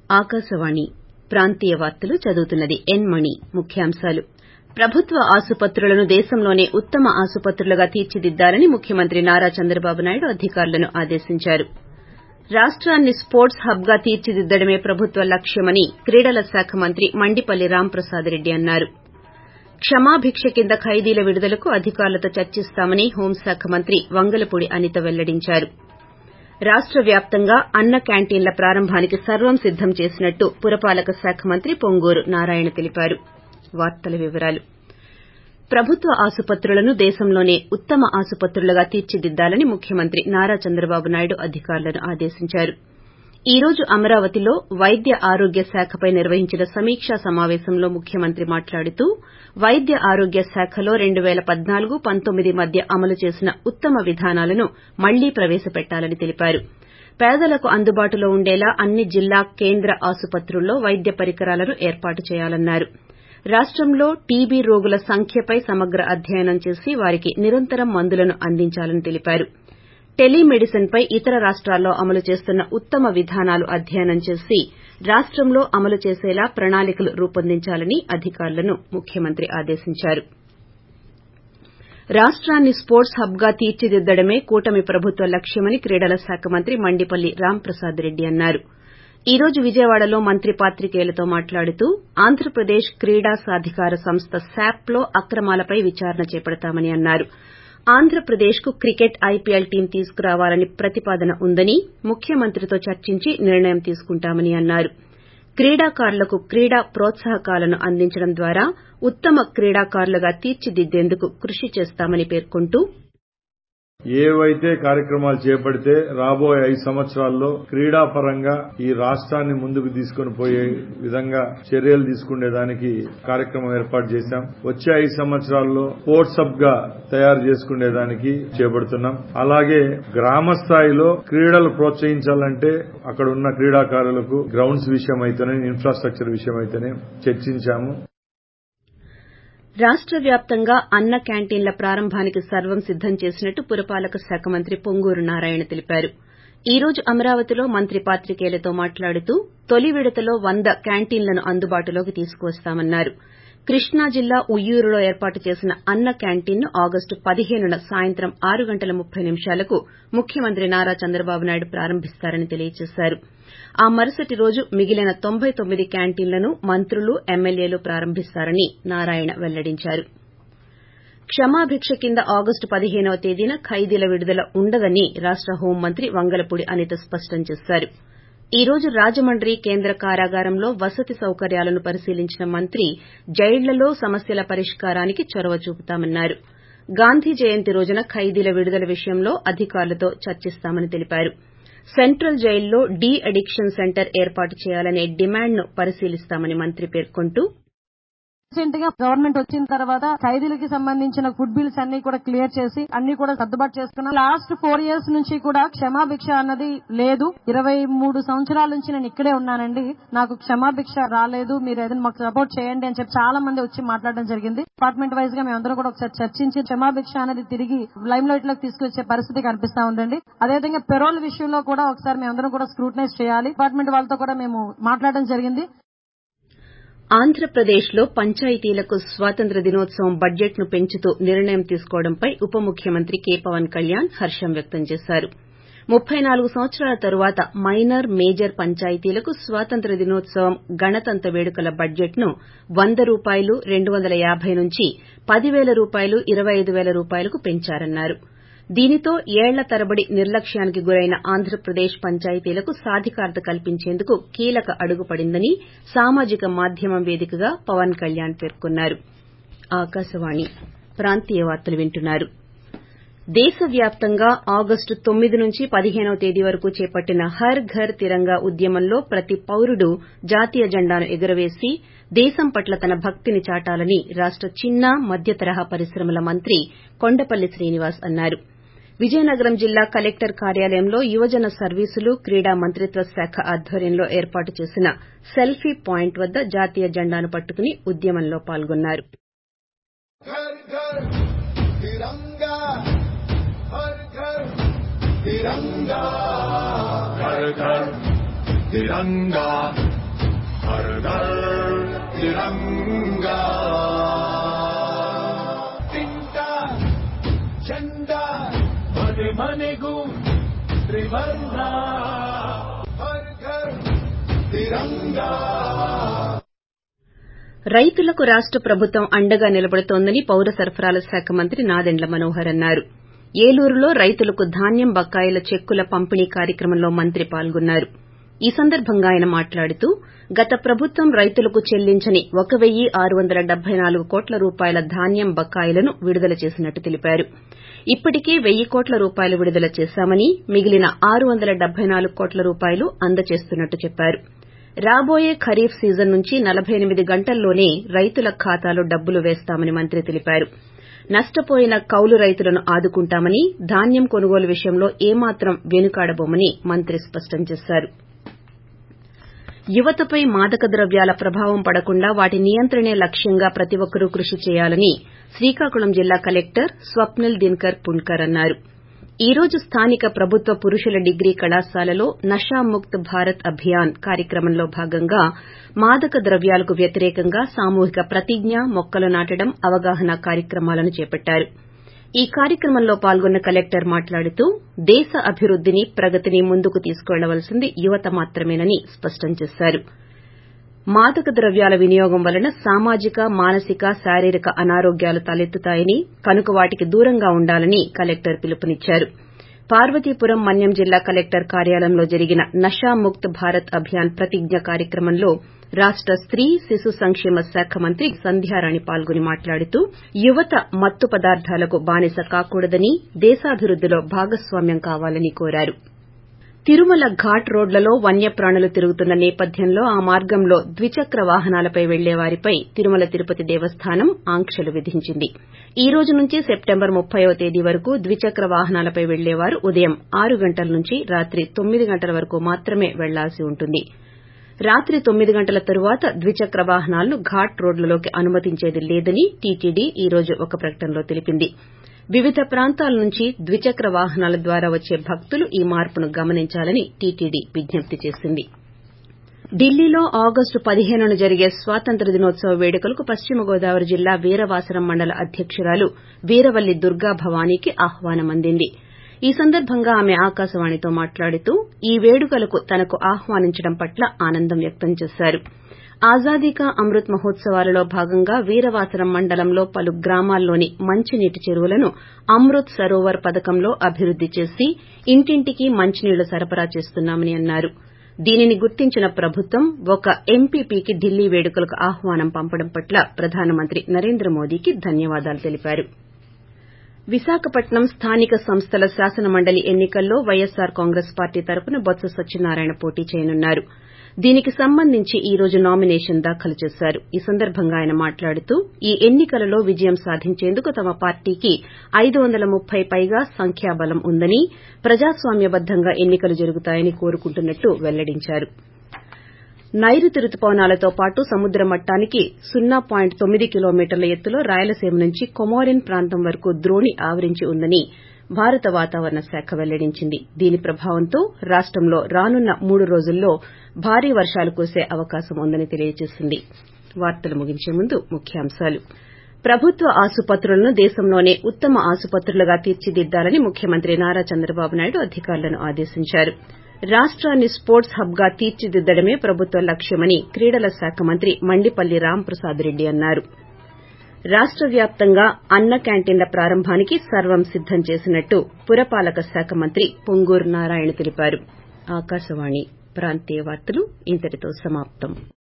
ఆకాశవాణి ప్రాంతీయ వార్తలు చదువుతున్నది ఎన్ మణి ముఖ్యాంశాలు ప్రభుత్వ ఆసుపత్రులను దేశంలోనే ఉత్తమ ఆసుపత్రులుగా తీర్చిదిద్దాలని ముఖ్యమంత్రి నారా చంద్రబాబు నాయుడు అధికారులను ఆదేశించారు రాష్టాన్ని స్పోర్ట్స్ హబ్ గా తీర్చిదిద్దడమే ప్రభుత్వ లక్ష్యమని క్రీడల శాఖ మంత్రి మండిపల్లి రాంప్రసాద్ రెడ్డి అన్నారు క్షమాభిక్ష కింద ఖైదీల విడుదలకు అధికారులతో చర్చిస్తామని హోంశాఖ మంత్రి వంగలపూడి అనిత వెల్లడించారు రాష్ట వ్యాప్తంగా అన్న క్యాంటీన్ల ప్రారంభానికి సర్వం సిద్దం చేసినట్టు పురపాలక శాఖ మంత్రి పొంగూరు నారాయణ తెలిపారు ప్రభుత్వ ఆసుపత్రులను దేశంలోనే ఉత్తమ ఆసుపత్రులుగా తీర్చిదిద్దాలని ముఖ్యమంత్రి నారా చంద్రబాబు నాయుడు అధికారులను ఆదేశించారు ఈ రోజు అమరావతిలో వైద్య ఆరోగ్య శాఖపై నిర్వహించిన సమీకా సమావేశంలో ముఖ్యమంత్రి మాట్లాడుతూ వైద్య ఆరోగ్య శాఖలో రెండు పేల పద్నాలుగు పంతొమ్మిది మధ్య అమలు చేసిన ఉత్తమ విధానాలను మళ్లీ ప్రవేశపెట్టాలని తెలిపారు పేదలకు అందుబాటులో ఉండేలా అన్ని జిల్లా కేంద్ర ఆసుపత్రుల్లో వైద్య పరికరాలను ఏర్పాటు చేయాలన్నారు రాష్టంలో టీబీ రోగుల సంఖ్యపై సమగ్ర అధ్యయనం చేసి వారికి నిరంతరం మందులను అందించాలని తెలిపారు టెలీమెడిసిన్ పై ఇతర రాష్టాల్లో అమలు చేస్తున్న ఉత్తమ విధానాలు అధ్యయనం చేసి రాష్టంలో అమలు చేసేలా ప్రణాళికలు రూపొందించాలని అధికారులను ముఖ్యమంత్రి ఆదేశించారు రాష్టాన్ని స్పోర్ట్స్ హబ్ గా తీర్చిదిద్దడమే కూటమి ప్రభుత్వ లక్ష్యమని క్రీడల శాఖ మంత్రి మండిపల్లి రాంప్రసాద్ రెడ్డి అన్నారు ఈ రోజు విజయవాడలో మంత్రి పాత్రికేయులతో మాట్లాడుతూ ఆంధ్రప్రదేశ్ క్రీడా సాధికార సంస్థ శాప్ లో అక్రమాలపై విచారణ చేపడతామని అన్నారు ఆంధ్రప్రదేశ్ కు క్రికెట్ ఐపీఎల్ టీం తీసుకురావాలని ప్రతిపాదన ఉందని ముఖ్యమంత్రితో చర్చించి నిర్ణయం తీసుకుంటామని అన్నారు క్రీడాకారులకు క్రీడా ప్రోత్సాహకాలను అందించడం ద్వారా ఉత్తమ క్రీడాకారులుగా తీర్చిదిద్దేందుకు కృషి చేస్తామని పేర్కొంటూ ఏవైతే కార్యక్రమాలు చేపడితే రాబోయే ఐదు సంవత్సరాల్లో క్రీడాపరంగా ఈ రాష్ట్రాన్ని ముందుకు తీసుకుని పోయే విధంగా చర్యలు తీసుకునేదానికి కార్యక్రమం ఏర్పాటు చేశాం వచ్చే ఐదు సంవత్సరాల్లో స్పోర్ట్స్ హబ్ గా తయారు చేసుకునేదానికి చేపడుతున్నాం అలాగే గ్రామ స్థాయిలో క్రీడలు ప్రోత్సహించాలంటే అక్కడ ఉన్న క్రీడాకారులకు గ్రౌండ్స్ విషయం అయితేనే ఇన్ఫ్రాస్ట్రక్చర్ విషయం అయితేనే చర్చించాము రాష్ట వ్యాప్తంగా అన్న క్యాంటీన్ల ప్రారంభానికి సర్వం సిద్దం చేసినట్టు పురపాలక శాఖ మంత్రి పొంగూరు నారాయణ తెలిపారు ఈ రోజు అమరావతిలో మంత్రి పాత్రికేయులతో మాట్లాడుతూ తొలి విడతలో వంద క్యాంటీన్లను అందుబాటులోకి తీసుకువస్తామన్నారు కృష్ణా జిల్లా ఉయ్యూరులో ఏర్పాటు చేసిన అన్న క్యాంటీన్ను ఆగస్టు పదిహేనున సాయంత్రం ఆరు గంటల ముప్పై నిమిషాలకు ముఖ్యమంత్రి నారా చంద్రబాబు నాయుడు ప్రారంభిస్తారని తెలియజేశారు ఆ మరుసటి రోజు మిగిలిన తొంభై తొమ్మిది క్యాంటీన్లను మంత్రులు ఎమ్మెల్యేలు ప్రారంభిస్తారని నారాయణ వెల్లడించారు క్షమాభిక్ష కింద ఆగస్టు పదిహేనవ తేదీన ఖైదీల విడుదల ఉండదని రాష్ట హోంమంత్రి వంగలపూడి అనిత స్పష్టం చేశారు ఈ రోజు రాజమండ్రి కేంద్ర కారాగారంలో వసతి సౌకర్యాలను పరిశీలించిన మంత్రి జైళ్లలో సమస్యల పరిష్కారానికి చొరవ చూపుతామన్నారు గాంధీ జయంతి రోజున ఖైదీల విడుదల విషయంలో అధికారులతో చర్చిస్తామని తెలిపారు సెంట్రల్ జైల్లో డీ అడిక్షన్ సెంటర్ ఏర్పాటు చేయాలనే డిమాండ్ను పరిశీలిస్తామని మంత్రి పేర్కొంటూ రీసెంట్ గా గవర్నమెంట్ వచ్చిన తర్వాత ఖైదీలకి సంబంధించిన ఫుడ్ బిల్స్ అన్ని కూడా క్లియర్ చేసి అన్ని కూడా సర్దుబాటు చేసుకున్నాం లాస్ట్ ఫోర్ ఇయర్స్ నుంచి కూడా క్షమాభిక్ష అన్నది లేదు ఇరవై మూడు సంవత్సరాల నుంచి నేను ఇక్కడే ఉన్నానండి నాకు క్షమాభిక్ష రాలేదు మీరు ఏదైనా మాకు సపోర్ట్ చేయండి అని చెప్పి చాలా మంది వచ్చి మాట్లాడడం జరిగింది డిపార్ట్మెంట్ వైజ్ గా మేమందరం కూడా ఒకసారి చర్చించి క్షమాభిక్ష అనేది తిరిగి లైమ్ లైట్ లోకి తీసుకొచ్చే పరిస్థితి కనిపిస్తా ఉందండి అదేవిధంగా పెరోల్ విషయంలో కూడా ఒకసారి మేమందరం కూడా స్క్రూటనైజ్ చేయాలి డిపార్ట్మెంట్ వాళ్ళతో కూడా మేము మాట్లాడడం జరిగింది ఆంధ్రప్రదేశ్లో పంచాయతీలకు స్వాతంత్ర దినోత్సవం బడ్జెట్ను పెంచుతూ నిర్ణయం తీసుకోవడంపై ఉప ముఖ్యమంత్రి కే పవన్ కళ్యాణ్ హర్షం వ్యక్తం చేశారు ముప్పై నాలుగు సంవత్సరాల తరువాత మైనర్ మేజర్ పంచాయతీలకు స్వాతంత్ర దినోత్సవం గణతంత్ర వేడుకల బడ్జెట్ను వంద రూపాయలు రెండు వందల యాబై నుంచి పదివేల రూపాయలు ఇరవై ఐదు పేల రూపాయలకు పెంచారన్నారు దీనితో ఏళ్ల తరబడి నిర్లక్ష్యానికి గురైన ఆంధ్రప్రదేశ్ పంచాయతీలకు సాధికారత కల్పించేందుకు కీలక అడుగు పడిందని సామాజిక మాధ్యమం వేదికగా పవన్ కళ్యాణ్ పేర్కొన్నారు దేశవ్యాప్తంగా ఆగస్టు తొమ్మిది నుంచి పదిహేనవ తేదీ వరకు చేపట్టిన హర్ ఘర్ తిరంగా ఉద్యమంలో ప్రతి పౌరుడు జాతీయ జెండాను ఎగురవేసి దేశం పట్ల తన భక్తిని చాటాలని రాష్ట చిన్న మధ్య తరహా పరిశ్రమల మంత్రి కొండపల్లి శ్రీనివాస్ అన్నారు విజయనగరం జిల్లా కలెక్టర్ కార్యాలయంలో యువజన సర్వీసులు క్రీడా మంత్రిత్వ శాఖ ఆధ్వర్యంలో ఏర్పాటు చేసిన సెల్ఫీ పాయింట్ వద్ద జాతీయ జెండాను పట్టుకుని ఉద్యమంలో పాల్గొన్నారు तिरंगा घर घर तिरंगा घर तिरंगा तिंटा झंडा मने मनेगू त्रिवर्णा हर घर तिरंगा రైతులకు రాష్ట ప్రభుత్వం అండగా నిలబడుతోందని పౌర సరఫరాల శాఖ మంత్రి నాదెండ్ల మనోహర్ అన్నారు ఏలూరులో రైతులకు ధాన్యం బకాయిల చెక్కుల పంపిణీ కార్యక్రమంలో మంత్రి పాల్గొన్నారు ఈ సందర్భంగా ఆయన మాట్లాడుతూ గత ప్రభుత్వం రైతులకు చెల్లించని ఒక వెయ్యి ఆరు వందల డెబ్బై నాలుగు కోట్ల రూపాయల ధాన్యం బకాయిలను విడుదల చేసినట్టు తెలిపారు ఇప్పటికే వెయ్యి కోట్ల రూపాయలు విడుదల చేశామని మిగిలిన ఆరు వందల డెబ్బై నాలుగు కోట్ల రూపాయలు అందజేస్తున్నట్టు చెప్పారు రాబోయే ఖరీఫ్ సీజన్ నుంచి నలబై ఎనిమిది గంటల్లోనే రైతుల ఖాతాలో డబ్బులు వేస్తామని మంత్రి తెలిపారు నష్టపోయిన కౌలు రైతులను ఆదుకుంటామని ధాన్యం కొనుగోలు విషయంలో ఏమాత్రం వెనుకాడబోమని మంత్రి స్పష్టం చేశారు యువతపై మాదక ద్రవ్యాల ప్రభావం పడకుండా వాటి నియంత్రణే లక్ష్యంగా ప్రతి ఒక్కరూ కృషి చేయాలని శ్రీకాకుళం జిల్లా కలెక్టర్ స్వప్నిల్ దినకర్ పుణ్కర్ అన్నారు ఈ రోజు స్థానిక ప్రభుత్వ పురుషుల డిగ్రీ కళాశాలలో నషాముక్త్ భారత్ అభియాన్ కార్యక్రమంలో భాగంగా మాదక ద్రవ్యాలకు వ్యతిరేకంగా సామూహిక ప్రతిజ్ఞ మొక్కలు నాటడం అవగాహన కార్యక్రమాలను చేపట్టారు ఈ కార్యక్రమంలో పాల్గొన్న కలెక్టర్ మాట్లాడుతూ దేశ అభివృద్దిని ప్రగతిని ముందుకు తీసుకువెళ్లవలసింది యువత మాత్రమేనని స్పష్టం చేశారు మాదక ద్రవ్యాల వినియోగం వలన సామాజిక మానసిక శారీరక అనారోగ్యాలు తలెత్తుతాయని కనుక వాటికి దూరంగా ఉండాలని కలెక్టర్ పిలుపునిచ్చారు పార్వతీపురం మన్యం జిల్లా కలెక్టర్ కార్యాలయంలో జరిగిన నషాముక్త్ భారత్ అభియాన్ ప్రతిజ్ఞ కార్యక్రమంలో రాష్ట స్త్రీ శిశు సంక్షేమ శాఖ మంత్రి సంధ్యారాణి పాల్గొని మాట్లాడుతూ యువత మత్తు పదార్థాలకు బానిస కాకూడదని దేశాభివృద్దిలో భాగస్వామ్యం కావాలని కోరారు తిరుమల ఘాట్ రోడ్లలో వన్యప్రాణులు తిరుగుతున్న నేపథ్యంలో ఆ మార్గంలో ద్విచక్ర వాహనాలపై వెళ్లే వారిపై తిరుమల తిరుపతి దేవస్థానం ఆంక్షలు విధించింది ఈ రోజు నుంచి సెప్టెంబర్ ముప్పైవ తేదీ వరకు ద్విచక్ర వాహనాలపై వెళ్లేవారు ఉదయం ఆరు గంటల నుంచి రాత్రి తొమ్మిది గంటల వరకు మాత్రమే వెళ్లాల్సి ఉంటుంది రాత్రి తొమ్మిది గంటల తరువాత ద్విచక్ర వాహనాలను ఘాట్ రోడ్లలోకి అనుమతించేది లేదని టీటీడీ ఈ రోజు ఒక ప్రకటనలో తెలిపింది వివిధ ప్రాంతాల నుంచి ద్విచక్ర వాహనాల ద్వారా వచ్చే భక్తులు ఈ మార్పును గమనించాలని టీటీడీ విజ్ఞప్తి చేసింది ఢిల్లీలో ఆగస్టు పదిహేనున జరిగే స్వాతంత్ర దినోత్సవ వేడుకలకు పశ్చిమ గోదావరి జిల్లా వీరవాసరం మండల అధ్యకురాలు వీరవల్లి దుర్గా భవానీకి ఆహ్వానం అందింది ఈ సందర్భంగా ఆమె ఆకాశవాణితో మాట్లాడుతూ ఈ వేడుకలకు తనకు ఆహ్వానించడం పట్ల ఆనందం వ్యక్తం చేశారు ఆజాదీ కా అమృత్ మహోత్సవాలలో భాగంగా వీరవాసరం మండలంలో పలు గ్రామాల్లోని మంచినీటి చెరువులను అమృత్ సరోవర్ పథకంలో అభివృద్ది చేసి ఇంటింటికి మంచినీళ్లు సరఫరా చేస్తున్నామని అన్నారు దీనిని గుర్తించిన ప్రభుత్వం ఒక ఎంపీపీకి ఢిల్లీ వేడుకలకు ఆహ్వానం పంపడం పట్ల ప్రధానమంత్రి నరేంద్ర మోదీకి ధన్యవాదాలు తెలిపారు విశాఖపట్నం స్థానిక సంస్థల శాసనమండలి ఎన్ని కల్లో వైఎస్సార్ కాంగ్రెస్ పార్టీ తరపున బొత్స సత్యనారాయణ పోటీ చేయనున్నారు దీనికి సంబంధించి ఈ రోజు నామినేషన్ దాఖలు చేశారు ఈ సందర్భంగా ఆయన మాట్లాడుతూ ఈ ఎన్ని కలలో విజయం సాధించేందుకు తమ పార్టీకి ఐదు వందల ముప్పై పైగా సంఖ్యాబలం ఉందని ప్రజాస్వామ్యబద్దంగా ఎన్ని కలు జరుగుతాయని కోరుకుంటున్నట్లు వెల్లడించారు నైరుతి రుతుపవనాలతో పాటు సముద్ర మట్టానికి సున్నా పాయింట్ తొమ్మిది కిలోమీటర్ల ఎత్తులో రాయలసీమ నుంచి కొమోరిన్ ప్రాంతం వరకు ద్రోణి ఆవరించి ఉందని భారత వాతావరణ శాఖ వెల్లడించింది దీని ప్రభావంతో రాష్టంలో రానున్న మూడు రోజుల్లో భారీ వర్షాలు కురిసే అవకాశం ఉందని తెలియజేసింది వార్తలు ముగించే ముందు ముఖ్యాంశాలు ప్రభుత్వ ఆసుపత్రులను దేశంలోనే ఉత్తమ ఆసుపత్రులుగా తీర్చిదిద్దాలని ముఖ్యమంత్రి నారా చంద్రబాబు నాయుడు అధికారులను ఆదేశించారు రాష్టాన్ని స్పోర్ట్స్ హబ్ గా తీర్చిదిద్దడమే ప్రభుత్వ లక్ష్యమని క్రీడల శాఖ మంత్రి మండిపల్లి రాంప్రసాద్ రెడ్డి అన్నారు రాష్ట వ్యాప్తంగా అన్న క్యాంటీన్ల ప్రారంభానికి సర్వం సిద్దం చేసినట్టు పురపాలక శాఖ మంత్రి పొంగూరు నారాయణ తెలిపారు ఆకాశవాణి ప్రాంతీయ వార్తలు ఇంతటితో సమాప్తం